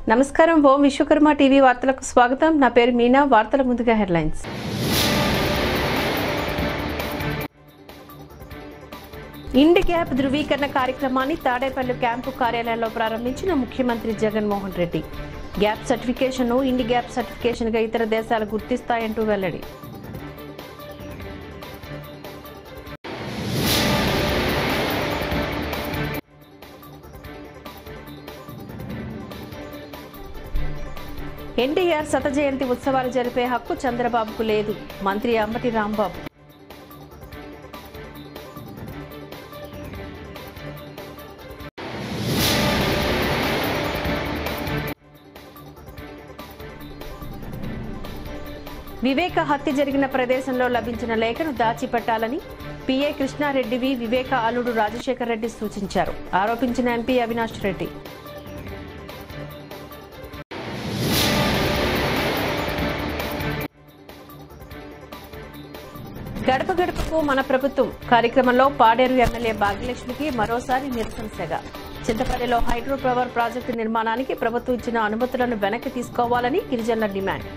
నమస్కారం ఓం విశ్వకర్మ టీవీ వార్తలకు స్వాగతం నా పేరు మీనా వార్తల ముందుగా హెడ్లైన్స్ ఇండి గ్యాప్ ధృవీకరణ కార్యక్రమాన్ని తాడేపల్లి క్యాంపు కార్యాలయంలో ప్రారంభించిన ముఖ్యమంత్రి జగన్మోహన్ రెడ్డి గ్యాప్ సర్టిఫికేషన్ను ఇండి గ్యాప్ సర్టిఫికేషన్గా ఇతర దేశాలు గుర్తిస్తాయంటూ వెల్లడి ఎన్టీఆర్ శత జయంతి ఉత్సవాలు జరిపే హక్కు చంద్రబాబుకు లేదు మంత్రి అంబటి రాంబాబు వివేక హత్య జరిగిన ప్రదేశంలో లభించిన లేఖను దాచిపెట్టాలని పిఏ కృష్ణారెడ్డివి వివేక అల్లుడు రాజశేఖర్ రెడ్డి సూచించారు ఆరోపించిన ఎంపీ అవినాష్ రెడ్డి గడప గడపకు మన ప్రభుత్వం కార్యక్రమంలో పాడేరు ఎమ్మెల్యే భాగ్యలక్ష్మికి మరోసారి నిరసన సెగ చింతపల్లిలో హైడ్రో పవర్ ప్రాజెక్టు నిర్మాణానికి ప్రభుత్వం ఇచ్చిన అనుమతులను వెనక్కి తీసుకోవాలని గిరిజనుల డిమాండ్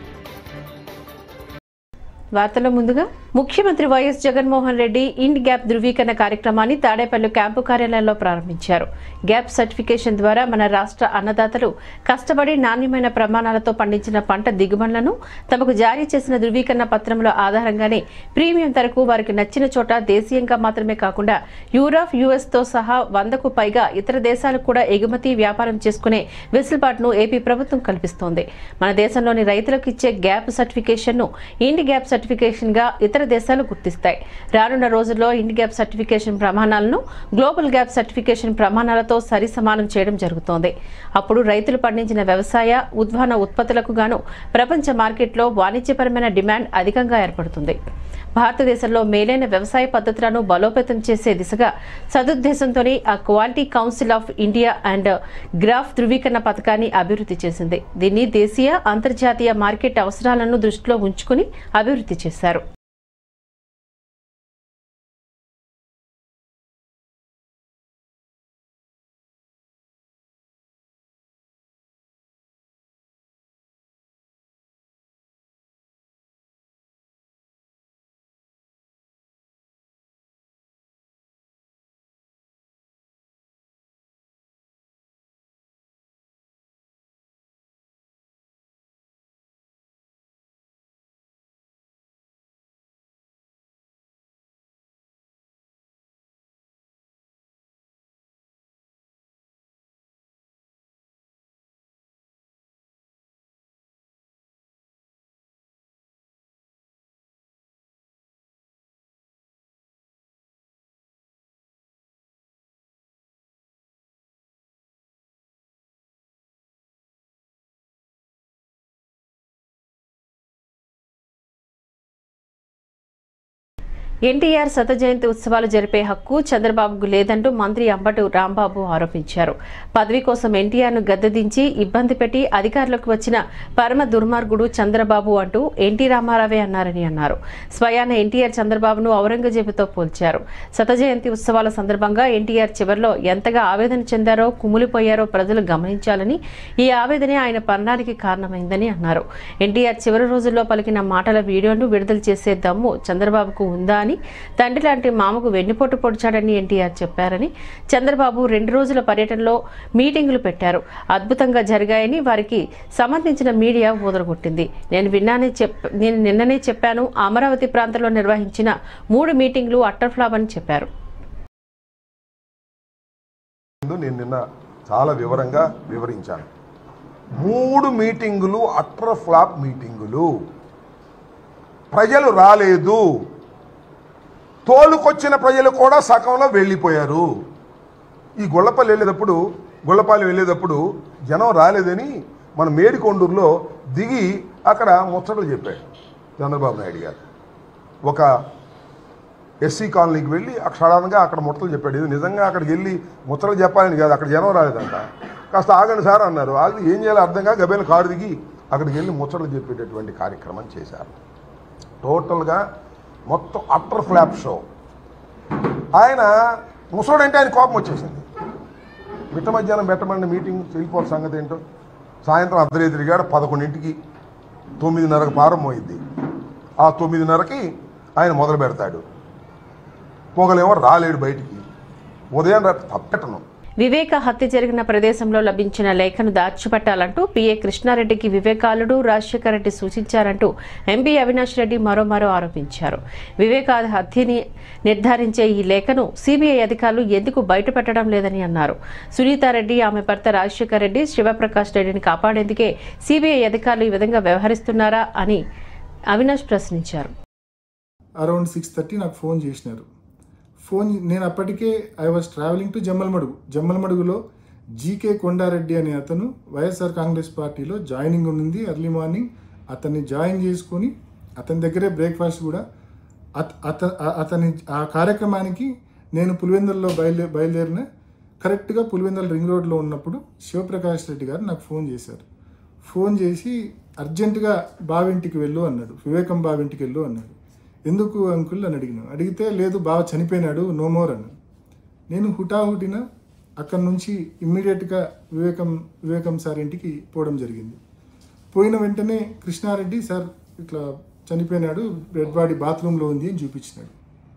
వార్తల ముందుగా ముఖ్యమంత్రి YS Jaganmohan Reddy IndGAP ధృవీకరణ కార్యక్రమాన్ని తాడేపల్లి క్యాంపు కార్యాలయంలో ప్రారంభించారు గ్యాప్ సర్టిఫికేషన్ ద్వారా మన రాష్ట్ర అన్నదాతలు కష్టపడి నాణ్యమైన ప్రమాణాలతో పండించిన పంట దిగుబడులను తమకు జారీ చేసిన ధృవీకరణ పత్రముల ఆధారంగానే ప్రీమియం ధరకు వారికి నచ్చిన చోట దేశీయంగా మాత్రమే కాకుండా యూరప్ యుఎస్ తో సహా వందకు పైగా ఇతర దేశాలకు కూడా ఎగుమతి వ్యాపారం చేసుకునే వెసులుబాటును ఏపీ ప్రభుత్వం కల్పిస్తోంది మన దేశంలోని రైతులకు ఇచ్చే గ్యాప్ సర్టిఫికేషన్ ను ఇండి గ్యాప్ సర్టిఫికేషన్ గా ఇతర దేశాలు గుర్తిస్తాయి రానున్న రోజుల్లో ఇండి గ్యాప్ సర్టిఫికేషన్ ప్రమాణాలను గ్లోబల్ గ్యాప్ సర్టిఫికేషన్ ప్రమాణాలతో సరి సమానం చేయడం జరుగుతోంది అప్పుడు రైతులు పండించిన వ్యవసాయ ఉద్వాన ఉత్పత్తులకు గాను ప్రపంచ మార్కెట్లో వాణిజ్యపరమైన డిమాండ్ అధికంగా ఏర్పడుతుంది భారతదేశంలో మేలైన వ్యవసాయ పద్ధతులను బలోపేతం చేసే దిశగా సదుద్దేశంతోనే ఆ quality council of India and గ్రాఫ్ ధృవీకరణ పథకాన్ని అభివృద్ధి చేసింది దీన్ని దేశీయ అంతర్జాతీయ మార్కెట్ అవసరాలను దృష్టిలో ఉంచుకుని అభివృద్ధి చేశారు ఎన్టీఆర్ శత జయంతి ఉత్సవాలు జరిపే హక్కు చంద్రబాబుకు లేదంటూ మంత్రి అంబటి రాంబాబు ఆరోపించారు పదవి కోసం ఎన్టీఆర్ను గద్దెదించి ఇబ్బంది పెట్టి అధికారంలోకి వచ్చిన పరమ దుర్మార్గుడు చంద్రబాబు అంటూ ఎన్టీ రామారావే అన్నారని అన్నారు స్వయాన ఎన్టీఆర్ చంద్రబాబును ఔరంగజేబుతో పోల్చారు శత జయంతి ఉత్సవాల సందర్భంగా ఎన్టీఆర్ చివరిలో ఎంతగా ఆవేదన చెందారో కుమిలిపోయారో ప్రజలు గమనించాలని ఈ ఆవేదనే ఆయన పన్నానికి కారణమైందని అన్నారు ఎన్టీఆర్ చివరి రోజుల్లో పలికిన మాటల వీడియోను విడుదల చేసే దమ్ము చంద్రబాబుకు ఉందా అని తండ్రి లాంటి మామకు వెన్నుపోటు పొడిచాడని ఎన్టీఆర్ చెప్పారని చంద్రబాబు రెండు రోజుల పర్యటనలో మీటింగులు పెట్టారు అద్భుతంగా జరిగాయని వారికి సంబంధించిన మీడియా ఊదరగొట్టింది నేను విన్నానే చెప్ నేను నిన్ననే చెప్పాను అమరావతి ప్రాంతంలో నిర్వహించిన మూడు మీటింగులు అట్టర్ ఫ్లాప్ అని చెప్పారు ముందు నేను నిన్న చాలా వివరంగా వివరించాను మూడు మీటింగులు అట్ర ఫ్లాప్ మీటింగులు ప్రజలు రాలేదు తోలుకొచ్చిన ప్రజలు కూడా సగంలో వెళ్ళిపోయారు ఈ గొల్లపల్లి వెళ్ళేటప్పుడు గొల్లపల్లి వెళ్ళేటప్పుడు జనం రాలేదని మన మేడికొండూరులో దిగి అక్కడ ముచ్చటలు చెప్పాడు చంద్రబాబు నాయుడు గారు ఒక ఎస్సీ కాలనీకి వెళ్ళి అక్కడ సడన్గా అక్కడ ముట్టలు చెప్పాడు ఇది నిజంగా అక్కడికి వెళ్ళి ముచ్చలు చెప్పాలని కాదు అక్కడ జనం రాలేదంట కాస్త ఆగండి సార్ అన్నారు ఆగి ఏం చేయాలో అర్థం కాక గబేలు కారు దిగి అక్కడికి వెళ్ళి ముచ్చట్లు చెప్పేటటువంటి కార్యక్రమం చేశారు టోటల్గా మొత్తం అట్టర్ ఫ్లాప్ షో ఆయన ముసోడంటే ఆయన కోపం వచ్చేసింది మిట్ట మధ్యాహ్నం పెట్టమండి మీటింగ్ వెళ్ళిపోవాలి సంగతి ఏంటో సాయంత్రం అర్ధరాత్రి తిరిగాడు పదకొండింటికి తొమ్మిదిన్నరకు ప్రారంభమైంది ఆ తొమ్మిదిన్నరకి ఆయన మొదలు పెడతాడు పొగలేమో రాలేడు బయటికి ఉదయం రా- తప్పెట్టను వివేక హత్య జరిగిన ప్రదేశంలో లభించిన లేఖను దాచిపెట్టాలంటూ పీఏ కృష్ణారెడ్డికి వివేకాలుడు రాజశేఖర రెడ్డి సూచించారంటూ ఎంపీ అవినాష్ రెడ్డి మరోమారో ఆరోపించారు వివేక హత్యని నిర్ధారించే ఈ లేఖను సిబిఐ అధికారులు ఎందుకు బయటపెట్టడం లేదని అన్నారు సునీతారెడ్డి ఆమె భర్త రాజశేఖర రెడ్డి శివప్రకాష్ రెడ్డిని కాపాడేందుకే సిబిఐ అధికారులు ఈ విధంగా వ్యవహరిస్తున్నారా అని అవినాష్ ప్రశ్నించారు అరౌండ్ సిక్స్ థర్టీ నాకు ఫోన్ చేసినారు ఫోన్ నేను అప్పటికే I was travelling to Jammalamadugu జమ్మలమడుగులో జీకే కొండారెడ్డి అనే అతను వైఎస్ఆర్ కాంగ్రెస్ పార్టీలో జాయినింగ్ ఉంది ఎర్లీ మార్నింగ్ అతన్ని జాయిన్ చేసుకొని అతని దగ్గరే బ్రేక్ఫాస్ట్ కూడా అత అత ఆ- అతని ఆ కార్యక్రమానికి నేను పులివెందుల్లో బయలుదే బయలుదేరిన కరెక్ట్గా పులివెందుల రింగ్ రోడ్లో ఉన్నప్పుడు శివప్రకాష్ రెడ్డి గారు నాకు ఫోన్ చేశారు ఫోన్ చేసి అర్జెంటుగా బావింటికి వెళ్ళు అన్నాడు వివేకం బావింటికి వెళ్ళు అన్నాడు ఎందుకు అంకుల్ అని అడిగినాను అడిగితే లేదు బావ చనిపోయినాడు నో మోర్ అన్నాడు నేను హుటాహుటిన అక్కడి నుంచి ఇమ్మీడియట్గా వివేకం వివేకం సార్ ఇంటికి పోవడం జరిగింది పోయిన వెంటనే కృష్ణారెడ్డి సార్ ఇట్లా చనిపోయినాడు డెడ్ బాడీ బాత్రూంలో ఉంది అని చూపించినాడు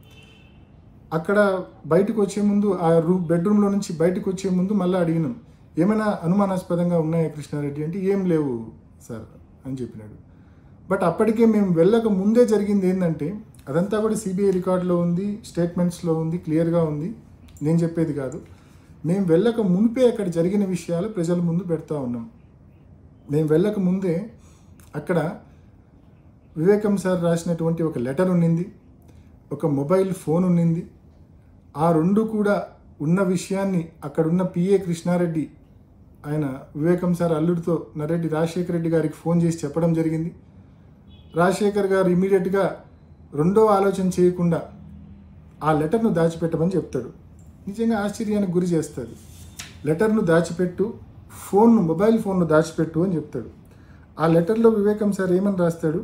అక్కడ బయటకు వచ్చే ముందు ఆ రూ బెడ్రూమ్లో నుంచి బయటకు వచ్చే ముందు మళ్ళీ అడిగినాం ఏమైనా అనుమానాస్పదంగా ఉన్నాయా కృష్ణారెడ్డి అంటే ఏం లేవు సార్ అని చెప్పినాడు బట్ అప్పటికే మేము వెళ్ళక ముందే జరిగింది ఏంటంటే అదంతా కూడా సిబిఐ రికార్డులో ఉంది స్టేట్మెంట్స్లో ఉంది క్లియర్గా ఉంది నేను చెప్పేది కాదు మేము వెళ్ళక మునిపే అక్కడ జరిగిన విషయాలు ప్రజల ముందు పెడతా ఉన్నాం మేము వెళ్ళక ముందే అక్కడ వివేకం సార్ రాసినటువంటి ఒక లెటర్ ఉన్నింది ఒక మొబైల్ ఫోన్ ఉన్నింది ఆ రెండు కూడా ఉన్న విషయాన్ని అక్కడున్న పిఏ కృష్ణారెడ్డి ఆయన వివేకం సార్ అల్లుడితో నరెడ్డి రాజశేఖర రెడ్డి గారికి ఫోన్ చేసి చెప్పడం జరిగింది రాజశేఖర్ గారు ఇమీడియట్గా రెండో ఆలోచన చేయకుండా ఆ లెటర్ను దాచిపెట్టమని చెప్తాడు నిజంగా ఆశ్చర్యానికి గురి చేస్తుంది లెటర్ను దాచిపెట్టు ఫోన్ను మొబైల్ ఫోన్ను దాచిపెట్టు అని చెప్తాడు ఆ లెటర్లో వివేకం సార్ ఏమని రాస్తాడు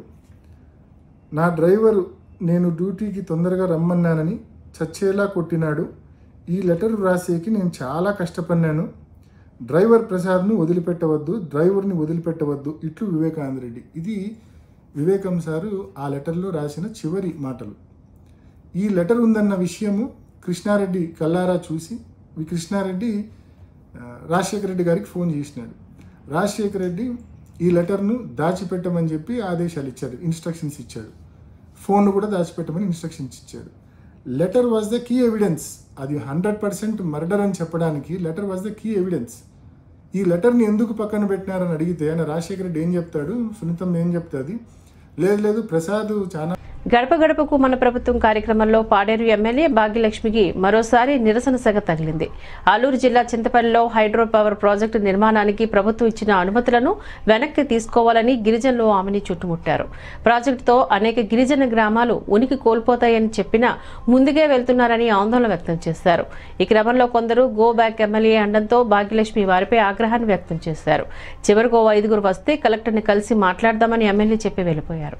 నా డ్రైవరు నేను డ్యూటీకి తొందరగా రమ్మన్నానని చచ్చేలా కొట్టినాడు ఈ లెటర్ రాసేకి నేను చాలా కష్టపడినాను డ్రైవర్ ప్రసాద్ను వదిలిపెట్టవద్దు డ్రైవర్ని వదిలిపెట్టవద్దు ఇట్లు వివేకానంద రెడ్డి ఇది వివేకం సారు ఆ లెటర్లో రాసిన చివరి మాటలు ఈ లెటర్ ఉందన్న విషయము కృష్ణారెడ్డి కల్లారా చూసి ఈ కృష్ణారెడ్డి ఆ, రాజశేఖర రెడ్డి గారికి ఫోన్ చేసినాడు రాజశేఖర రెడ్డి ఈ లెటర్ను దాచిపెట్టమని చెప్పి ఆదేశాలు ఇచ్చాడు ఇన్స్ట్రక్షన్స్ ఇచ్చాడు ఫోన్ కూడా దాచిపెట్టమని ఇన్స్ట్రక్షన్స్ ఇచ్చాడు letter was the key evidence అది హండ్రెడ్ పర్సెంట్ మర్డర్ అని చెప్పడానికి letter was the key evidence ఈ లెటర్ని ఎందుకు పక్కన పెట్టినారని అడిగితే ఆయన రాజశేఖర రెడ్డి ఏం చెప్తాడు సునీతం ఏం చెప్తుంది లేదు లేదు ప్రసాద్ చాలా గడప గడపకు మన ప్రభుత్వం కార్యక్రమంలో పాడేరు ఎమ్మెల్యే భాగ్యలక్ష్మికి మరోసారి నిరసన సెగ తగిలింది ఆలూరు జిల్లా చింతపల్లిలో హైడ్రో పవర్ ప్రాజెక్టు నిర్మాణానికి ప్రభుత్వం ఇచ్చిన అనుమతులను వెనక్కి తీసుకోవాలని గిరిజనులు ఆమెని చుట్టుముట్టారు ప్రాజెక్టుతో అనేక గిరిజన గ్రామాలు ఉనికి కోల్పోతాయని చెప్పినా ముందుగే వెళ్తున్నారని ఆందోళన వ్యక్తం చేశారు ఈ క్రమంలో కొందరు గో బ్యాక్ ఎమ్మెల్యే అండంతో భాగ్యలక్ష్మి వారిపై ఆగ్రహాన్ని వ్యక్తం చేశారు చివరికి ఓ ఐదుగురు వస్తే కలెక్టర్ని కలిసి మాట్లాడదామని ఎమ్మెల్యే చెప్పి వెళ్ళిపోయారు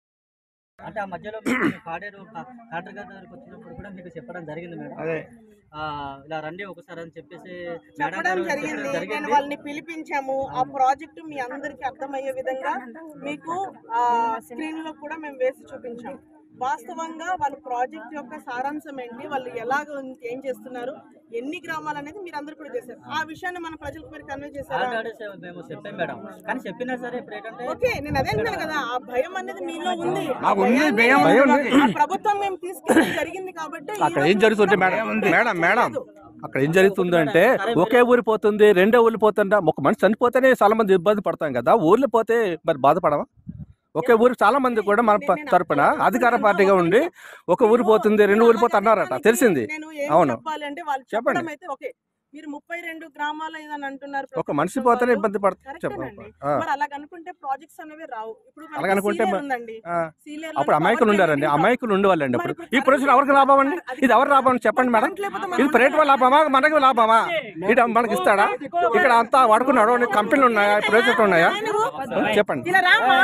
అంటే ఆ మధ్యలో మీకు పాడేరు కా- కలెక్టర్ గారి దగ్గరికి వచ్చినప్పుడు కూడా మీకు చెప్పడం జరిగింది మేడం అదే ఆ, ఇలా రండి ఒకసారి అని చెప్పేసి మేడం చెప్పడం గారు జరిగింది చెప్పడం నేను జరిగింది వాళ్ళని పిలిపించాము ఆ ప్రాజెక్టు మీ అందరికి అర్థమయ్యే విధంగా మీకు ఆ స్క్రీన్ లో కూడా మేము వేసి చూపించాం వాస్తవంగా వాళ్ళ ప్రాజెక్ట్ యొక్క సారాంశం ఏంటి వాళ్ళు ఎలాగ ఉంది, ఏం చేస్తున్నారు ఎన్ని గ్రామాలు అనేది మీరు అందరు కూడా చేశారు ఆ విషయాన్ని మన ప్రజలకు మీరు కన్వే చేశారా ఆల్రెడీ సె- మేము చెప్పాం మేడం కానీ చెప్పినా సరే ఇప్పుడు ఏంటంటే ఓకే నేను అదే అంటున్నాను కదా ఆ భయం అనేది మీలో ఉంది ఆ మాకు ఉంది, భయాన్ని భయం- భయం ఉంది. ఆ ప్రభుత్వం మేము తీసుకెళ్ళి జరిగింది కాబట్టి ఈ అక్కడ రోజు ఏం జరుగుతుంది కూడా మేడం భయం మేడం మేడం లేదు. అక్కడ ఏం జరుగుతుందంటే ఒకే ఊరి పోతుంది రెండో ఊరి పోతుందా ఒక మనిషి చనిపోతేనే చాలా మంది ఇబ్బంది పడతాం కదా ఊర్లో పోతే మరి బాధపడమా ఒకే ఊరు చాలా మంది కూడా మన ప- తరపున అధికార పార్టీగా ఉండి ఒక ఊరు పోతుంది రెండు ఊరు పోతే అన్నారట తెలిసింది నేను ఏం అవును. చెప్పాలి అంటే వాళ్ళు చెప్పండి. చెప్పడం అయితే ఓకే మీరు ముప్పై రెండు గ్రామాలు ఏదని అంటున్నారు ఒక మనిషి పోతేనే ఇబ్బంది పడతా కరెక్టేనండి. చెప్పండి మరి అలాగ అనుకుంటే ప్రాజెక్ట్స్ అనేవి రావు ఇప్పుడు మనకి అలాగ అనుకుంటే సీలేరు మ- ఉందండి ఆ. సీలేరులో అప్పుడు అమాయకులు power ఉండారండి generating అమాయకులు ఉండేవాళ్ళండి మరి అప్పుడు ఇప్పుడు ఈ ప్రొసెస్ ఎవరికి లాభం అండి ఇది ఎవరు లాభం చెప్పండి మేడం కరెంట్ లేకపోతే మనం ఇది ప్రైవేట్ వాళ్ళ లాభమా మనకి లాభమా ఇది మనకి ఇస్తాడా ఇక్కడ అంతా వాడుకున్నాడు కంపెనీలు ఉన్నాయా ప్రాజెక్టులు ఉన్నాయా చెప్పండి ఇలా రామ్మా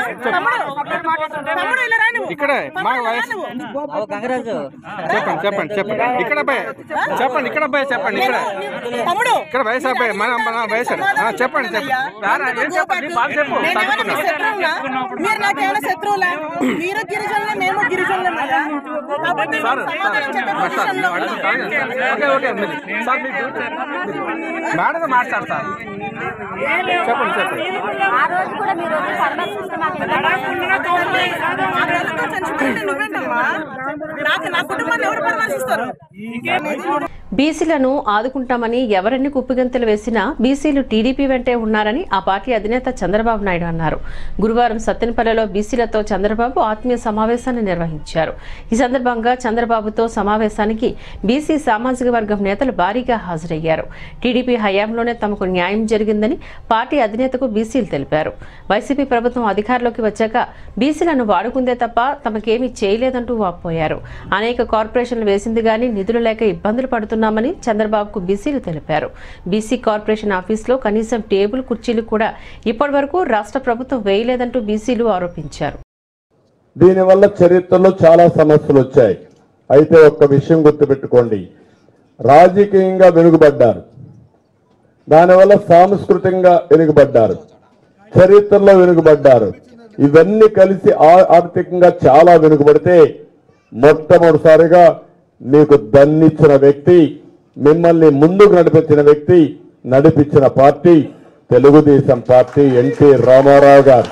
తమ్ముడు తమ్ముడు ఇలా రా నువ్వు. ఇక్కడే మా తమ్ముడు ఇలా రా వయసు నువ్వు. ఓ గంగరాజు చెప్పండి చెప్పండి చెప్పండి ఇక్కడ పోయి చెప్పండి ఇక్కడ పోయి చెప్పండి ఇక్కడ తమ్ముడు ఇక్కడ వయసు అబ్బాయి మన మన వయసు ఆ, చెప్పండి చెప్పండి రారా, ఏం చెప్పండి బాగా చెప్పు నేనేమైనా మీ శత్రువునా? మీరు నాకేమైనా శత్రువులా మీరు గిరిజనులే మేము గిరిజనులే కదా కాబట్టి సార్ సమాధానం చెప్పే సార్ పొజిషన్లో ఉన్నాం. ఓకే ఓకే మీరు సార్ మీరు మేడం మాట్లాడు సార్ చెప్పండి చెప్పండి ఆ రోజు కూడా మీరు వచ్చి పరామర్శిస్తే మాకు ఎంత ఆ రోజుతో చచ్చిపోయింది నువ్వేంటమ్మా నాకు నా కుటుంబాన్ని ఎవరు పరామర్శిస్తారు బీసీలను ఆదుకుంటామని ఎవరెన్ని కుప్పిగంతులు వేసినా బీసీలు టీడీపీ వెంటే ఉన్నారని ఆ పార్టీ అధినేత చంద్రబాబు నాయుడు అన్నారు గురువారం సత్తెనపల్లిలో బీసీలతో చంద్రబాబు ఆత్మీయ సమావేశాన్ని నిర్వహించారు ఈ సందర్భంగా చంద్రబాబుతో సమావేశానికి బీసీ సామాజిక వర్గం నేతలు భారీగా హాజరయ్యారు టీడీపీ హయాంలోనే తమకు న్యాయం జరిగిందని పార్టీ అధినేతకు బీసీలు తెలిపారు వైసీపీ ప్రభుత్వం అధికారంలోకి వచ్చాక బీసీలను వాడుకుందే తప్ప తమకేమీ చేయలేదంటూ వాపోయారు అనేక కార్పొరేషన్లు వేసింది గానీ నిధులు లేక ఇబ్బందులు పడుతున్నామని చంద్రబాబుకు బీసీలు తెలిపారు బీసీ కార్పొరేషన్ ఆఫీసులో కనీసం టేబుల్ కుర్చీలు కూడా ఇప్పటివరకు రాష్ట్ర ప్రభుత్వం వేయలేదంటూ బీసీలు ఆరోపించారు దీనివల్ల చరిత్రలో చాలా సమస్యలు వచ్చాయి అయితే ఒక్క విషయం గుర్తుపెట్టుకోండి రాజకీయంగా వెనుకబడ్డారు దానివల్ల సాంస్కృతికంగా వెనుకబడ్డారు చరిత్రలో వెనుకబడ్డారు ఇవన్నీ కలిసి ఆ- ఆర్థికంగా చాలా వెనుకబడితే మొట్టమొదటిసారిగా మీకు దన్నిచ్చిన వ్యక్తి మిమ్మల్ని ముందుకు నడిపించిన వ్యక్తి నడిపించిన party Telugu Desam party NT Ramarao గారు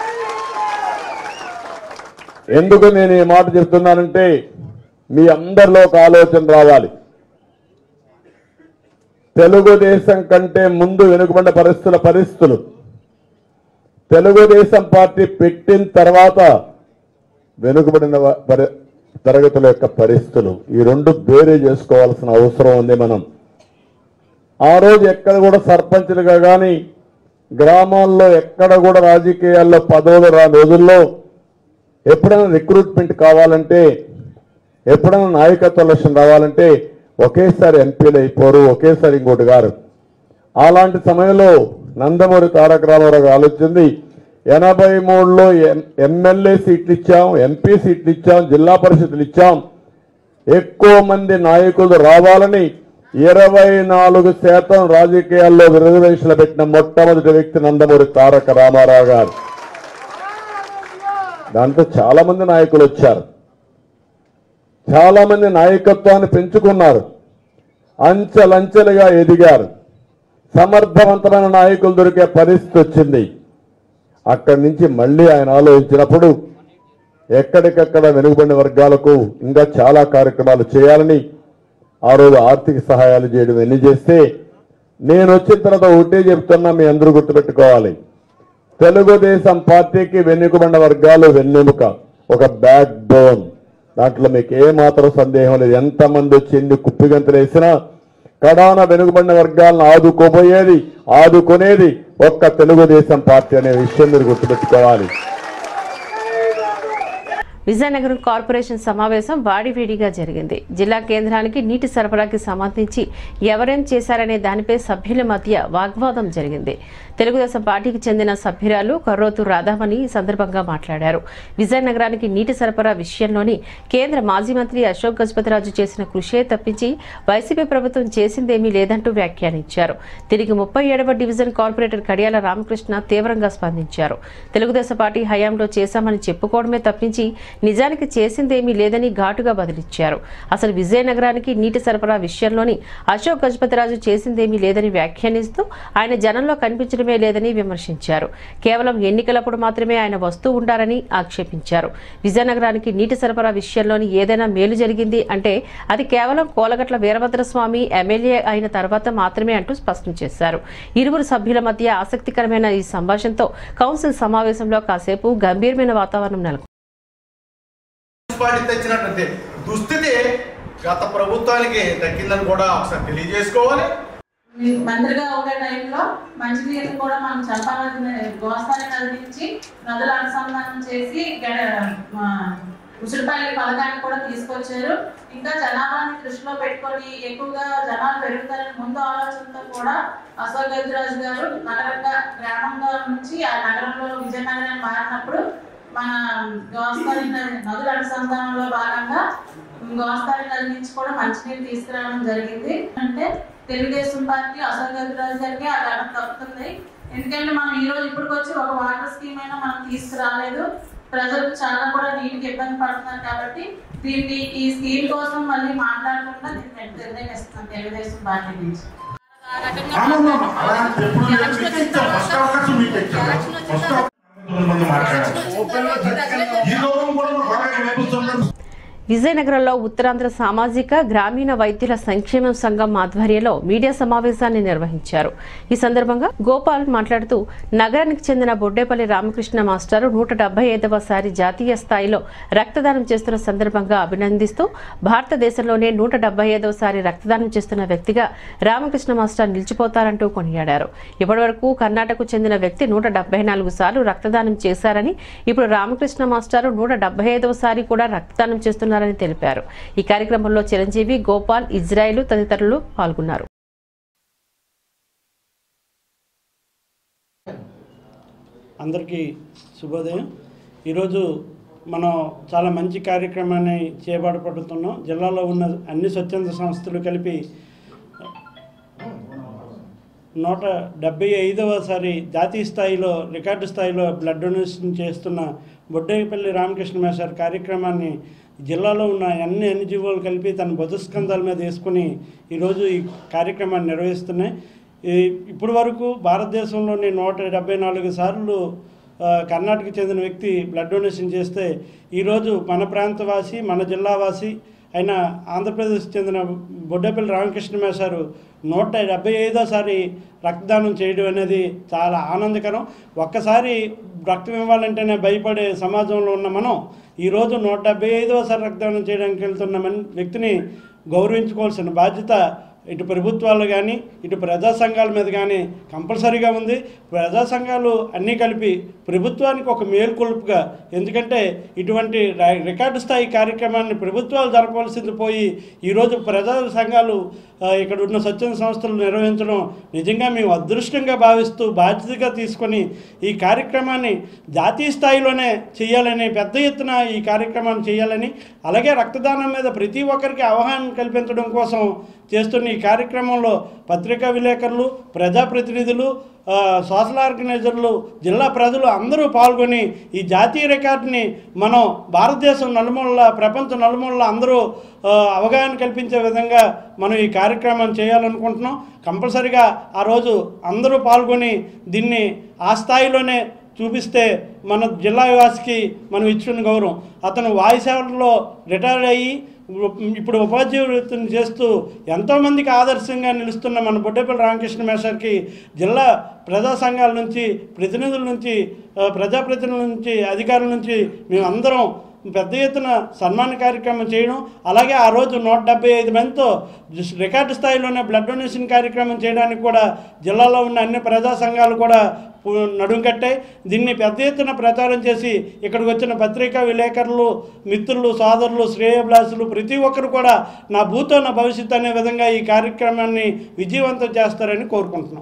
ఎందుకు నేను ఈ మాట చెప్తున్నానంటే మీ అందరిలో ఒక ఆలోచన రావాలి తెలుగుదేశం కంటే ముందు వెనుకబడిన పరిస్థితుల పరిస్థితులు తెలుగుదేశం పార్టీ పెట్టిన తర్వాత వెనుకబడిన వ- పరి- తరగతుల యొక్క పరిస్థితులు ఈ రెండు వేరే చేసుకోవాల్సిన అవసరం ఉంది మనం ఆ రోజు ఎక్కడ కూడా సర్పంచులుగా కానీ గ్రామాల్లో ఎక్కడ కూడా రాజకీయాల్లో పదవులు రాని రోజుల్లో ఎప్పుడైనా రిక్రూట్మెంట్ కావాలంటే ఎప్పుడైనా నాయకత్వ లక్ష్యం రావాలంటే ఒకేసారి ఎంపీలు అయిపోరు ఒకేసారి ఇంకోటి గారు అలాంటి సమయంలో నందమూరి తారక రామారావు గారు ఆలోచించింది ఎనభై మూడులో ఎమ్మెల్యే సీట్లు ఇచ్చాం ఎంపీ సీట్లు ఇచ్చాం జిల్లా పరిషత్లు ఇచ్చాం ఎక్కువ మంది నాయకులు రావాలని ఇరవై నాలుగు శాతం రాజకీయాల్లో రిజర్వేషన్లు పెట్టిన మొట్టమొదటి వ్యక్తి నందమూరి తారక రామారావు గారు దాంట్లో చాలా మంది నాయకులు వచ్చారు చాలా మంది నాయకత్వాన్ని పెంచుకున్నారు అంచెలంచెలుగా ఎదిగారు సమర్థవంతమైన నాయకులు దొరికే పరిస్థితి వచ్చింది అక్కడి నుంచి మళ్ళీ ఆయన ఆలోచించినప్పుడు ఎక్కడికక్కడ వెనుకబడిన వర్గాలకు ఇంకా చాలా కార్యక్రమాలు చేయాలని ఆ రోజు ఆర్థిక సహాయాలు చేయడం ఎన్ని చేస్తే నేను వచ్చిన తర్వాత ఒకటే చెప్తున్నా మీ అందరూ గుర్తుపెట్టుకోవాలి తెలుగుదేశం పార్టీకి వెనుకబడిన వర్గాలు వెన్నెముక ఒక బ్యాక్ బోన్ దాంట్లో మీకు ఏ మాత్రం సందేహం లేదు ఎంతమంది వచ్చి ఎన్ని కుప్పిగంతులు వేసినా కడాన వెనుకబడిన వర్గాలను ఆదుకోబోయేది ఆదుకునేది ఒక్క తెలుగుదేశం పార్టీ అనే విషయం మీరు గుర్తుపెట్టుకోవాలి విజయనగరం కార్పొరేషన్ సమావేశం వాడివేడిగా జరిగింది జిల్లా కేంద్రానికి నీటి సరఫరాకి సంబంధించి ఎవరేం చేశారనే దానిపై సభ్యుల మధ్య వాగ్వాదం జరిగింది తెలుగుదేశం పార్టీకి చెందిన సభ్యురాలు కర్రోతు రాధామణి ఈ సందర్భంగా మాట్లాడారు విజయనగరానికి నీటి సరఫరా విషయంలోని కేంద్ర మాజీ మంత్రి అశోక్ గజపతిరాజు చేసిన కృషే తప్పించి వైసీపీ ప్రభుత్వం చేసిందేమీ లేదంటూ వ్యాఖ్యానించారు తిరిగి ముప్పై ఏడవ డివిజన్ కార్పొరేటర్ కడియాల రామకృష్ణ తీవ్రంగా స్పందించారు తెలుగుదేశం పార్టీ హయాంలో చేశామని చెప్పుకోవడమే తప్పించి నిజానికి చేసిందేమీ లేదని ఘాటుగా బదిలిచ్చారు అసలు విజయనగరానికి నీటి సరఫరా విషయంలోని అశోక్ గజపతిరాజు చేసిందేమీ లేదని వ్యాఖ్యానిస్తూ ఆయన జనంలో కనిపించడమే లేదని విమర్శించారు కేవలం ఎన్నికలప్పుడు మాత్రమే ఆయన వస్తూ ఉండారని ఆక్షేపించారు విజయనగరానికి నీటి సరఫరా విషయంలోని ఏదైనా మేలు జరిగింది అంటే అది కేవలం కోలగట్ల వీరభద్రస్వామి ఎమ్మెల్యే అయిన తర్వాత మాత్రమే అంటూ స్పష్టం చేశారు ఇరువురు సభ్యుల మధ్య ఆసక్తికరమైన ఈ సంభాషణతో కౌన్సిల్ సమావేశంలో కాసేపు గంభీరమైన వాతావరణం నెలకొంది మున్సిపాలిటీ తెచ్చినటువంటి దుస్థితి గత ప్రభుత్వానికి దక్కిందని కూడా ఒకసారి తెలియజేసుకోవాలి మీరు మంత్రిగా ఉండే టైంలో మంచినీరు కూడా మనం చంపాలని గోస్తాన్ని నదించి నదుల అనుసంధానం చేసి గ- ఆ, ఉసిరిపల్లి పథకాన్ని కూడా తీసుకొచ్చారు ఇంకా జనాభాని దృష్టిలో పెట్టుకొని ఎక్కువగా జనాలు పెరుగుతారని ముందు ఆలోచనతో కూడా అశోక్ గజరాజు గారు నగరంగా గ్రామంగా నుంచి ఆ నగరంలో విజయనగరాన్ని మారినప్పుడు మన గోస్తాని నది- నదుల అనుసంధానంలో భాగంగా గోస్తాని నది నుంచి కూడా మంచినీరు తీసుకురావడం జరిగింది అంటే తెలుగుదేశం పార్టీ అశోక్ గజరాజు గారికి ఆ ఘనత తప్పుతుంది ఎందుకంటే మనం ఈ రోజు ఇప్పటికి వచ్చి ఒక వాటర్ స్కీమ్ అయినా మనం తీసుకురాలేదు ప్రజలకు చాలా కూడా నీటికి ఇబ్బంది పడుతున్నారు కాబట్టి దీన్ని ఈ స్కీమ్ కోసం మళ్ళీ మాట్లాడకుండా దీన్ని మేము నిర్ణయిస్తున్నాం తెలుగుదేశం పార్టీ నుంచి విజయనగరంలో ఉత్తరాంధ్ర సామాజిక గ్రామీణ వైద్యుల సంక్షేమ సంఘం ఆధ్వర్యంలో మీడియా సమావేశాన్ని నిర్వహించారు ఈ సందర్భంగా గోపాల్ మాట్లాడుతూ నగరానికి చెందిన బొడ్డేపల్లి రామకృష్ణ మాస్టారు నూట డెబ్బై ఐదవ సారి జాతీయ స్థాయిలో రక్తదానం చేస్తున్న సందర్భంగా అభినందిస్తూ భారతదేశంలోనే నూట డెబ్బై ఐదవ సారి రక్తదానం చేస్తున్న వ్యక్తిగా రామకృష్ణ మాస్టర్ నిలిచిపోతారంటూ కొనియాడారు ఇప్పటివరకు కర్ణాటకకు చెందిన వ్యక్తి నూట డెబ్బై నాలుగు సార్లు రక్తదానం చేశారని ఇప్పుడు రామకృష్ణ మాస్టారు నూట డెబ్బై ఐదవ సారి కూడా రక్తదానం చేస్తున్నారని తెలిపారు ఈ కార్యక్రమంలో చిరంజీవి గోపాల్ ఇజ్రాయిల్ తదితరులు పాల్గొన్నారు అందరికీ శుభోదయం ఈరోజు మనం చాలా మంచి కార్యక్రమాన్ని చేపట్టబడుతున్నాం జిల్లాలో ఉన్న అన్ని స్వచ్ఛంద సంస్థలు కలిపి నూట డెబ్బై ఐదవసారి జాతీయ స్థాయిలో రికార్డు స్థాయిలో బ్లడ్ డొనేషన్ చేస్తున్న బొడ్డేపల్లి రామకృష్ణ మేసార్ కార్యక్రమాన్ని జిల్లాలో ఉన్న అన్ని ఎన్జిఓలు కలిపి తన బుధస్కంధాల మీద వేసుకుని ఈరోజు ఈ కార్యక్రమాన్ని నిర్వహిస్తున్నాయి ఈ- ఇప్పటి వరకు భారతదేశంలోని నూట డెబ్బై నాలుగు సార్లు ఆ, కర్ణాటకకు చెందిన వ్యక్తి బ్లడ్ డొనేషన్ చేస్తే ఈరోజు మన ప్రాంతవాసి మన జిల్లావాసి అయిన ఆంధ్రప్రదేశ్ చెందిన బొడ్డపల్లి రామకృష్ణ మేసారు నూట డెబ్బై ఐదోసారి రక్తదానం చేయడం అనేది చాలా ఆనందకరం ఒక్కసారి రక్తం ఇవ్వాలంటేనే భయపడే సమాజంలో ఉన్న మనం ఈరోజు నూట డెబ్బై ఐదోసారి రక్తదానం చేయడానికి వెళ్తున్న మన వ్యక్తిని గౌరవించుకోవాల్సిన బాధ్యత ఇటు ప్రభుత్వాలు కానీ ఇటు ప్రజా సంఘాల మీద కానీ కంపల్సరీగా ఉంది ప్రజా సంఘాలు అన్నీ కలిపి ప్రభుత్వానికి ఒక మేల్కొల్పుగా ఎందుకంటే ఇటువంటి ర- రికార్డు స్థాయి కార్యక్రమాన్ని ప్రభుత్వాలు జరపవలసింది పోయి ఈరోజు ప్రజా సంఘాలు ఆ, ఇక్కడ ఉన్న స్వచ్ఛంద సంస్థలు నిర్వహించడం నిజంగా మేము అదృష్టంగా భావిస్తూ బాధ్యతగా తీసుకొని ఈ కార్యక్రమాన్ని జాతీయ స్థాయిలోనే చేయాలని పెద్ద ఎత్తున ఈ కార్యక్రమాన్ని చేయాలని అలాగే రక్తదానం మీద ప్రతి ఒక్కరికి అవగాహన కల్పించడం కోసం చేస్తున్న ఈ కార్యక్రమంలో పత్రికా విలేకరులు ప్రజాప్రతినిధులు ఆ, సోషల్ ఆర్గనైజర్లు జిల్లా ప్రజలు అందరూ పాల్గొని ఈ జాతీయ రికార్డుని మనం భారతదేశం నలుమూలల ప్రపంచ నలుమూలల అందరూ ఆ, అవగాహన కల్పించే విధంగా మనం ఈ కార్యక్రమం చేయాలనుకుంటున్నాం కంపల్సరిగా ఆ రోజు అందరూ పాల్గొని దీన్ని ఆ స్థాయిలోనే చూపిస్తే మన జిల్లా వాసికి మనం ఇచ్చిన గౌరవం అతను వాయుసేవలో రిటైర్డ్ అయ్యి ఇప్పుడు ఉపాధ్యాయ వృత్తిని చేస్తూ ఎంతోమందికి ఆదర్శంగా నిలుస్తున్న మన బొడ్డేపల్లి రామకృష్ణ మేషర్కి జిల్లా ప్రజా సంఘాల నుంచి ప్రతినిధుల నుంచి ఆ, ప్రజాప్రతినిధుల నుంచి అధికారుల నుంచి మేమందరం పెద్ద ఎత్తున సన్మాన కార్యక్రమం చేయడం అలాగే ఆ రోజు నూట డెబ్బై ఐదు మందితో జస్- రికార్డు స్థాయిలోనే బ్లడ్ డొనేషన్ కార్యక్రమం చేయడానికి కూడా జిల్లాలో ఉన్న అన్ని ప్రజా సంఘాలు కూడా పు- నడుం కట్టాయి దీన్ని పెద్ద ఎత్తున ప్రచారం చేసి ఇక్కడికి వచ్చిన పత్రికా విలేకరులు మిత్రులు సోదరులు శ్రేయభిలాసులు ప్రతి ఒక్కరు కూడా నా భూతో నా భవిష్యత్తు అనే విధంగా ఈ కార్యక్రమాన్ని విజయవంతం చేస్తారని కోరుకుంటున్నాం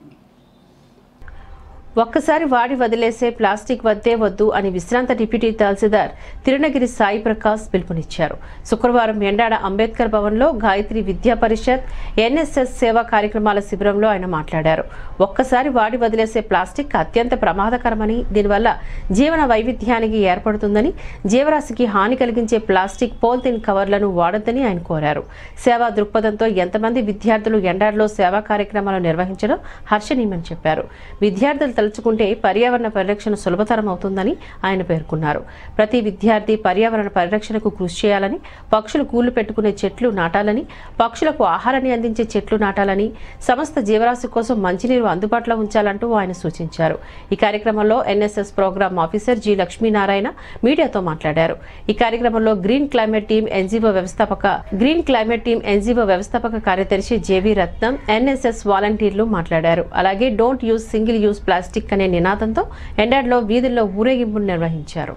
ఒక్కసారి వాడి వదిలేసే ప్లాస్టిక్ వద్దే వద్దు అని విశ్రాంత డిప్యూటీ తహసీల్దార్ తిరునగిరి సాయి ప్రకాష్ పిలుపునిచ్చారు శుక్రవారం ఎండాడ అంబేద్కర్ భవన్లో గాయత్రి విద్యా పరిషత్ ఎన్ఎస్ఎస్ సేవా కార్యక్రమాల శిబిరంలో ఆయన మాట్లాడారు ఒక్కసారి వాడి వదిలేసే ప్లాస్టిక్ అత్యంత ప్రమాదకరమని దీనివల్ల జీవన వైవిధ్యానికి ఏర్పడుతుందని జీవరాశికి హాని కలిగించే ప్లాస్టిక్ పోల్థిన్ కవర్లను వాడొద్దని ఆయన కోరారు సేవా దృక్పథంతో ఎంతమంది విద్యార్థులు ఎండాడలో సేవా కార్యక్రమాలు నిర్వహించడం హర్షణీయమని చెప్పారు విద్యార్థులు తలుచుకుంటే పర్యావరణ పరిరక్షణ సులభతరం అవుతుందని ఆయన పేర్కొన్నారు ప్రతి విద్యార్థి పర్యావరణ పరిరక్షణకు కృషి చేయాలని పక్షులు కూళ్లు పెట్టుకునే చెట్లు నాటాలని పక్షులకు ఆహారాన్ని అందించే చెట్లు నాటాలని సమస్త జీవరాశి కోసం మంచినీరు అందుబాటులో ఉంచాలంటూ ఆయన సూచించారు ఈ కార్యక్రమంలో NSS program officer G Lakshminarayana మీడియాతో మాట్లాడారు ఈ కార్యక్రమంలో గ్రీన్ క్లైమేట్ టీం ఎన్జీఓ వ్యవస్థాపక గ్రీన్ క్లైమేట్ టీం ఎన్జీఓ వ్యవస్థాపక కార్యదర్శి జేవి రత్నం ఎన్ఎస్ఎస్ వాలంటీర్లు మాట్లాడారు అలాగే don't use single use plastic అనే నినాదంతో ఎండాడ్లో వీధుల్లో ఊరేగింపును నిర్వహించారు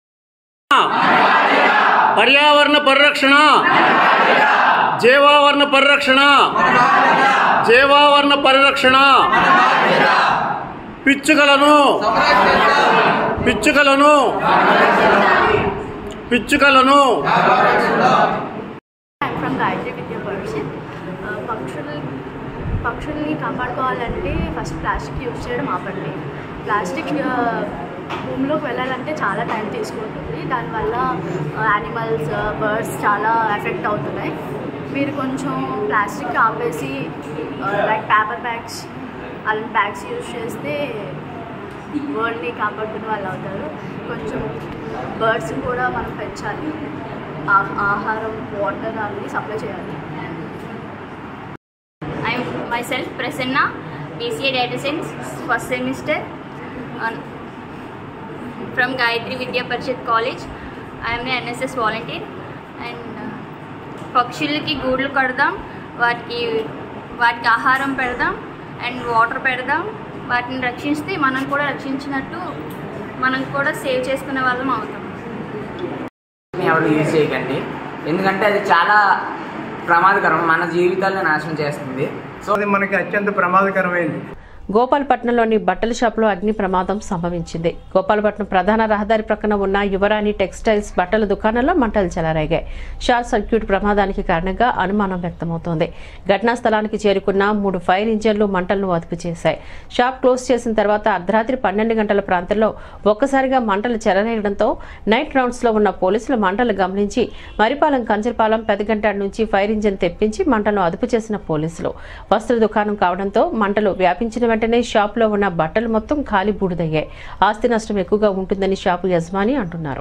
పర్యావరణ పరిరక్షణ జీవావరణ పరిరక్షణ జీవావరణ పరిరక్షణ పిచ్చుకలను పిచ్చుకలను పిచ్చుకలను I'm from Gayatri Vidya Parishad. Uh, పక్షుల పక్షుల్ని కాపాడుకోవాలంటే ఫస్ట్ ప్లాస్టిక్ యూజ్ చేయడం ఆపండి ప్లాస్టిక్ ఆ, భూమిలోకి వెళ్ళాలంటే చాలా టైం తీసుకుంటుంది దానివల్ల యానిమల్స్ బర్డ్స్ చాలా ఎఫెక్ట్ అవుతున్నాయి మీరు కొంచెం ప్లాస్టిక్ ఆపేసి లైక్ పేపర్ బ్యాగ్స్ అలాంటి బ్యాగ్స్ యూజ్ చేస్తే వరల్డ్ని కాపాడుకునే వాళ్ళు అవుతారు కొంచెం బర్డ్స్ కూడా మనం పెంచాలి ఆ- ఆహారం వాటర్ అన్నీ సప్లై చేయాలి I am myself Prasanna, BCA Data Science, first semester on, from Gayatri Vidya Parishad College. I am an NSS volunteer and uh, పక్షులకి గూడ్లు కడదాం వాటికి వాటికి ఆహారం పెడదాం అండ్ వాటర్ పెడదాం వాటిని రక్షిస్తే మనం కూడా రక్షించినట్టు మనం కూడా సేవ్ చేసుకునే వాళ్ళం అవుతాం ఎవరు యూజ్ చేయకండి ఎందుకంటే అది చాలా ప్రమాదకరం మన జీవితాలను నాశనం చేస్తుంది సో అది మనకి అత్యంత ప్రమాదకరమైంది గోపాలపట్నంలోని బట్టల షాపులో అగ్ని ప్రమాదం సంభవించింది గోపాలపట్నం ప్రధాన రహదారి ప్రక్కన ఉన్న యువరాణి టెక్స్టైల్స్ బట్టల దుకాణంలో మంటలు చెలరేగాయి షార్ట్ సర్క్యూట్ ప్రమాదానికి కారణంగా అనుమానం వ్యక్తమవుతోంది ఘటనా స్థలానికి చేరుకున్న మూడు ఫైర్ ఇంజన్లు మంటలను అదుపు చేశాయి షాప్ క్లోజ్ చేసిన తర్వాత అర్ధరాత్రి పన్నెండు గంటల ప్రాంతంలో ఒక్కసారిగా మంటలు చెలరేగడంతో నైట్ రౌండ్స్ లో ఉన్న పోలీసులు మంటలు గమనించి మరిపాలెం కంచరపాలెం పెదగంటాడు నుంచి ఫైర్ ఇంజిన్ తెప్పించి మంటలను అదుపు చేసిన పోలీసులు వస్త్ర దుకాణం కావడంతో మంటలు వ్యాపించిన వెంటనే షాపులో ఉన్న బట్టలు మొత్తం ఖాళీ బూడిదయ్యాయి ఆస్తి నష్టం ఎక్కువగా ఉంటుందని షాపు యజమాని అంటున్నారు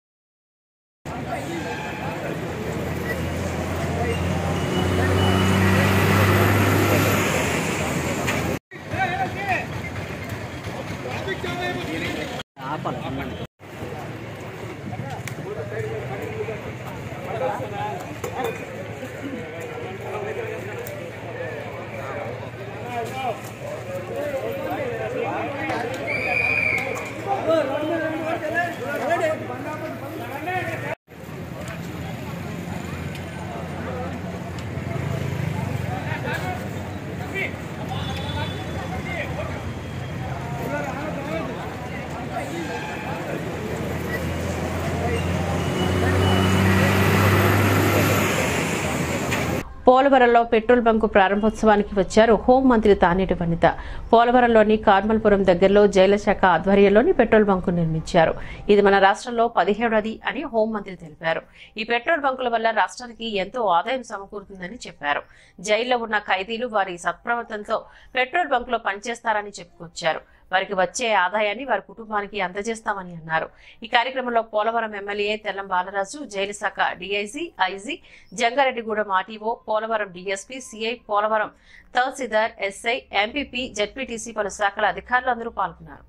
పోలవరంలో పెట్రోల్ బంకు ప్రారంభోత్సవానికి వచ్చారు హోంమంత్రి తానేటి వనిత పోలవరంలోని కార్మల్పురం దగ్గరలో జైల శాఖ ఆధ్వర్యంలోని పెట్రోల్ బంకు నిర్మించారు ఇది మన రాష్ట్రంలో పదిహేడవది అని హోంమంత్రి తెలిపారు ఈ పెట్రోల్ బంకుల వల్ల రాష్ట్రానికి ఎంతో ఆదాయం సమకూరుతుందని చెప్పారు జైల్లో ఉన్న ఖైదీలు వారి సత్ప్రవర్తనతో పెట్రోల్ బంకులో పనిచేస్తారని చెప్పుకొచ్చారు వారికి వచ్చే ఆదాయాన్ని వారి కుటుంబానికి అందజేస్తామని అన్నారు ఈ కార్యక్రమంలో పోలవరం ఎమ్మెల్యే తెల్లం బాలరాజు జైలు శాఖ DIG IG Jangareddygudem RTO Polavaram DSP CI Polavaram tahsildar SI MPP ZPTC పలు శాఖల అధికారులు అందరూ పాల్గొన్నారు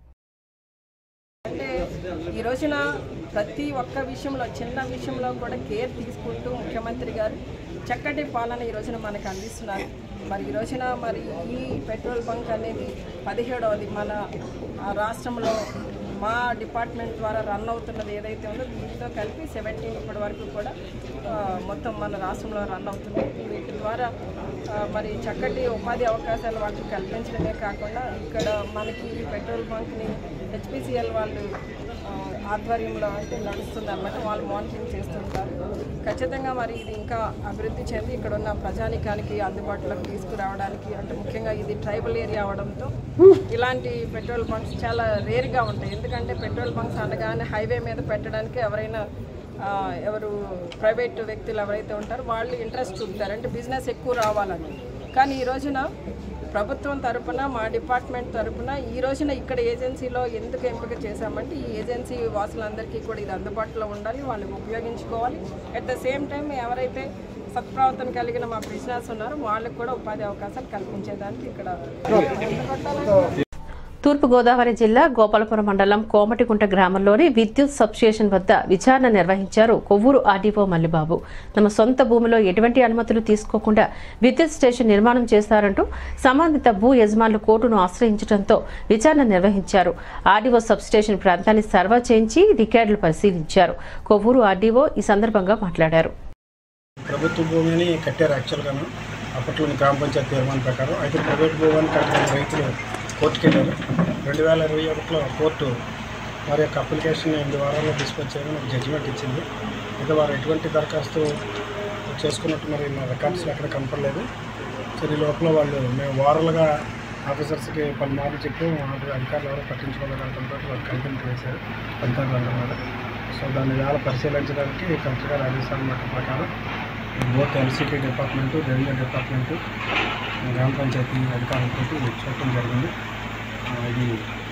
అంటే ఈ రోజున ప్రతి ఒక్క విషయంలో చిన్న విషయంలో కూడా కేర్ తీసుకుంటూ ముఖ్యమంత్రి గారు చక్కటి పాలన ఈ రోజున మనకు అందిస్తున్నారు మరి ఈ రోజున మరి ఈ పెట్రోల్ బంక్ అనేది పదిహేడవది మన ఆ రాష్ట్రంలో మా డిపార్ట్మెంట్ ద్వారా రన్ అవుతున్నది ఏదైతే ఉందో దీంతో కలిపి సెవెంటీన్ ఇప్పటి వరకు కూడా ఆ, మొత్తం మన రాష్ట్రంలో రన్ అవుతుంది వీటి ద్వారా ఆ, మరి చక్కటి ఉపాధి అవకాశాలు వాళ్ళకి కల్పించడమే కాకుండా ఇక్కడ మనకి ఈ పెట్రోల్ బంక్ని హెచ్పిసిఎల్ వాళ్ళు ఆ, ఆధ్వర్యంలో అంటే నడుస్తుంది అనమాట వాళ్ళు మానిటరింగ్ చేస్తుంటారు ఖచ్చితంగా మరి ఇది ఇంకా అభివృద్ధి చెంది ఇక్కడ ఉన్న ప్రజానికానికి అందుబాటులోకి తీసుకురావడానికి అంటే ముఖ్యంగా ఇది ట్రైబల్ ఏరియా అవడంతో ఇలాంటి పెట్రోల్ బంక్స్ చాలా రేర్గా ఉంటాయి ఎందుకంటే పెట్రోల్ బంక్స్ అనగానే హైవే మీద పెట్టడానికి ఎవరైనా ఆ, ఎవరు ప్రైవేట్ వ్యక్తులు ఎవరైతే ఉంటారో వాళ్ళు ఇంట్రెస్ట్ చూపుతారు అంటే బిజినెస్ ఎక్కువ రావాలని కానీ ఈ రోజున ప్రభుత్వం తరపున మా డిపార్ట్మెంట్ తరపున ఈ రోజున ఇక్కడ ఏజెన్సీలో ఎందుకు ఎంపిక చేశామంటే ఈ ఏజెన్సీ వాసులందరికీ కూడా ఇది అందుబాటులో ఉండాలి వాళ్ళు ఉపయోగించుకోవాలి అట్ ద సేమ్ టైం ఎవరైతే సత్ప్రవర్తన కలిగిన మా బిజినెస్ ఉన్నారో వాళ్ళకు కూడా ఉపాధి అవకాశాలు కల్పించేదానికి ఇక్కడ తూర్పుగోదావరి జిల్లా గోపాలపురం మండలం కోమటికుంట గ్రామంలోని విద్యుత్ సబ్స్టేషన్ వద్ద విచారణ నిర్వహించారు కొవ్వూరు ఆర్డీఓ మల్లిబాబు తమ సొంత భూమిలో ఎటువంటి అనుమతులు తీసుకోకుండా విద్యుత్ స్టేషన్ నిర్మాణం చేస్తారంటూ సంబంధిత భూ యజమానులు కోర్టును ఆశ్రయించడంతో విచారణ నిర్వహించారు ఆర్డీఓ సబ్స్టేషన్ ప్రాంతాన్ని సర్వా చేయించి రికార్డులు పరిశీలించారు కొవ్వూరు ఆర్డీఓ ఈ సందర్భంగా మాట్లాడారు ప్రభుత్వ భూమిని కట్టారు యాక్చువల్గాను అప్పట్లో గ్రామ పంచాయతీ తీర్మానం ప్రకారం అయితే ప్రైవేట్ భూమిని కట్టిన రైతులు కోర్టుకు వెళ్ళారు రెండు వేల ఇరవై ఒకటిలో కోర్టు వారి యొక్క అప్లికేషన్ ఎనిమిది వారాల్లో తీసుకొచ్చి చేయమని ఒక జడ్జిమెంట్ ఇచ్చింది అయితే వారు ఎటువంటి దరఖాస్తు చేసుకున్నట్టు మరి మా రికార్డ్స్లో ఎక్కడ కనపడలేదు సరే ఈ లోపల వాళ్ళు మేము వారలుగా ఆఫీసర్స్కి పలుమార్లు చెప్పి మాకు అధికారులు ఎవరో పట్టించుకోలేదంటే వాళ్ళు కంటెంట్ వేశారు అధికారులు అంటున్నారు సో దాన్ని వేళ పరిశీలించడానికి కలెక్టర్ గారు ఆదేశాల మాట ప్రకారం both LCT department revenue department గ్రామ పంచాయతీ అధికారులతో చూడటం జరిగింది ఆ, ఇది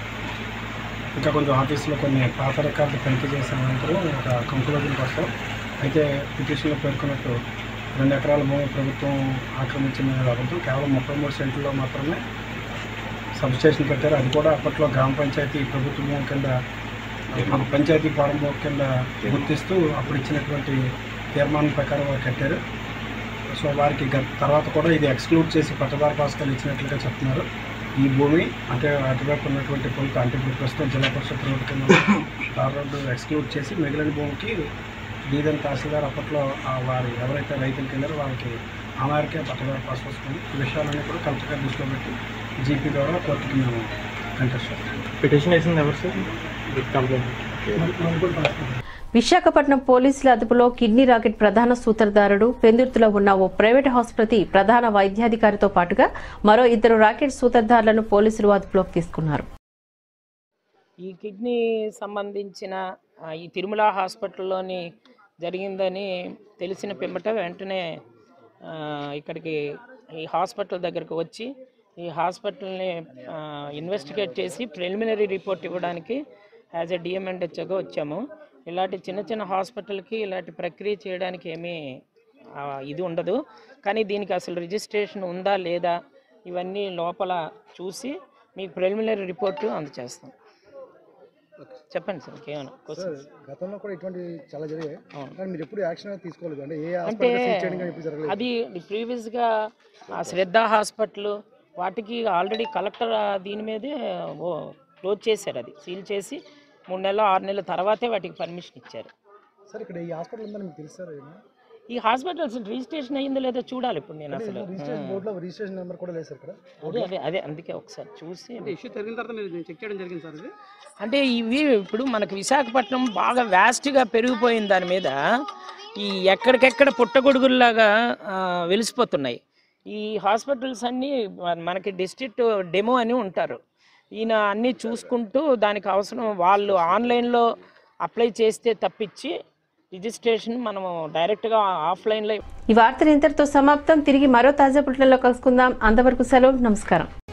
ఇంకా కొంచెం ఆఫీసులో కొన్ని పాత రికార్డు తనిఖీ చేసిన అనంతరం ఒక కంక్లూజన్కి వస్తాం అయితే పిటిషన్లో పేర్కొన్నట్టు రెండు ఎకరాల భూమి ప్రభుత్వం ఆక్రమించిన అబద్ధం కేవలం ముప్పై మూడు సెంట్లలో మాత్రమే సబ్స్టేషన్ కట్టారు అది కూడా అప్పట్లో గ్రామ పంచాయతీ ప్రభుత్వ భూమి కింద మన పంచాయతీ ఫారం భూమి కింద గుర్తిస్తూ అప్పుడు ఇచ్చినటువంటి తీర్మానం ప్రకారం వారు కట్టారు సో వారికి గత తర్వాత కూడా ఇది ఎక్స్క్లూడ్ చేసి పట్టదారు పాస్కాలు ఇచ్చినట్లుగా చెప్తున్నారు ఈ భూమి అంటే అటువైపు ఉన్నటువంటి కొంత అంటే ఇప్పుడు ప్రస్తుతం జిల్లా పరిషత్ రోడ్డు కింద తార్ రోడ్డు ఎక్స్క్లూడ్ చేసి మిగిలిన భూమికి డీదన్ తహసీల్దార్ అప్పట్లో ఆ వారి ఎవరైతే రైతులు కింద వాళ్ళకి ఆ మేరకే పట్టదారు పాస్ వస్తుంది ఈ విషయాలన్నీ కూడా కలెక్టర్ గారి దృష్టిలో పెట్టి జీపీ ద్వారా కోర్టుకి మేము కంటెస్ట్ చేస్తాం పిటిషన్ వేసింది ఎవరు సార్ కంప్లైంట్ విశాఖపట్నం పోలీసుల అదుపులో కిడ్నీ రాకెట్ ప్రధాన సూత్రధారుడు పెందుర్తిలో ఉన్న ఓ ప్రైవేట్ ఆసుపత్రి ప్రధాన వైద్యాధికారితో పాటుగా మరో ఇద్దరు రాకెట్ సూత్రధారులను పోలీసులు అదుపులోకి తీసుకున్నారు ఈ కిడ్నీ సంబంధించిన ఆ, ఈ తిరుమల హాస్పిటల్లోని జరిగిందని తెలిసిన పిమ్మట వెంటనే ఆ, ఇక్కడికి ఈ హాస్పిటల్ దగ్గరకు వచ్చి ఈ హాస్పిటల్ని ఇన్వెస్టిగేట్ చేసి ప్రిలిమినరీ రిపోర్ట్ ఇవ్వడానికి యాజ్ ఎ డిఎంఎండ్హెచ్ఓగా వచ్చాము ఇలాంటి చిన్న చిన్న హాస్పిటల్కి ఇలాంటి ప్రక్రియ చేయడానికి ఏమీ ఆ, ఇది ఉండదు కానీ దీనికి అసలు రిజిస్ట్రేషన్ ఉందా లేదా ఇవన్నీ లోపల చూసి మీకు ప్రిలిమినరీ రిపోర్టు అందజేస్తాం చెప్పండి సార్ ఇంకేమైనా సార్ క్వశ్చన్స్ గతంలో కూడా ఇటువంటి చాలా జరిగాయి అవును. కానీ మీరు ఎప్పుడు యాక్షన్ అనేది తీసుకోలేదు అంటే ఏ అంటే హాస్పిటల్ సీజ్ చేయడం కానీ ఎప్పుడు జరగలేదు అది ప్రీవియస్గా ఆ శ్రద్ధ హాస్పిటల్ వాటికి ఆల్రెడీ కలెక్టర్ ఆ దీని మీదే ఓ క్లోజ్ చేశారు అది సీల్ చేసి మూడు నెలలు ఆరు నెలల తర్వాతే వాటికి పర్మిషన్ ఇచ్చారు సార్ ఇక్కడ ఈ హాస్పిటల్ ఉందని మీకు తెలుసు సార్ ఏమన్నా? ఈ హాస్పిటల్స్ రిజిస్ట్రేషన్ అయ్యిందో లేదో చూడాలి ఇప్పుడు నేను అంటే అసలు రిజిస్ట్రేషన్ ఆ. బోర్డులో రిజిస్ట్రేషన్ నెంబర్ కూడా లేదు సార్ ఇక్కడ అదే అదే అదే అందుకే ఒకసారి చూసి ఇష్యూ జరిగిన తర్వాత మీరు చెక్ చేయడం జరిగింది సార్ ఇది అంటే ఇవి ఇప్పుడు మనకు విశాఖపట్నం బాగా వ్యాస్ట్గా పెరిగిపోయిన దాని మీద ఈ ఎక్కడికెక్కడ పుట్టగొడుగుల్లాగా ఆ, వెలిసిపోతున్నాయి ఈ హాస్పిటల్స్ అన్నీ మన- మనకి డిస్ట్రిక్ట్ డెమో అని ఉంటారు ఈయన అన్నీ చూసుకుంటూ దానికి అవసరం వాళ్ళు ఆన్లైన్లో అప్లై చేస్తే తప్పించి రిజిస్ట్రేషన్ మనము డైరెక్ట్గా ఆఫ్లైన్లో ఈ వార్తలు ఇంతటితో సమాప్తం తిరిగి మరో తాజా పుట్లలో కలుసుకుందాం అంతవరకు సెలవు నమస్కారం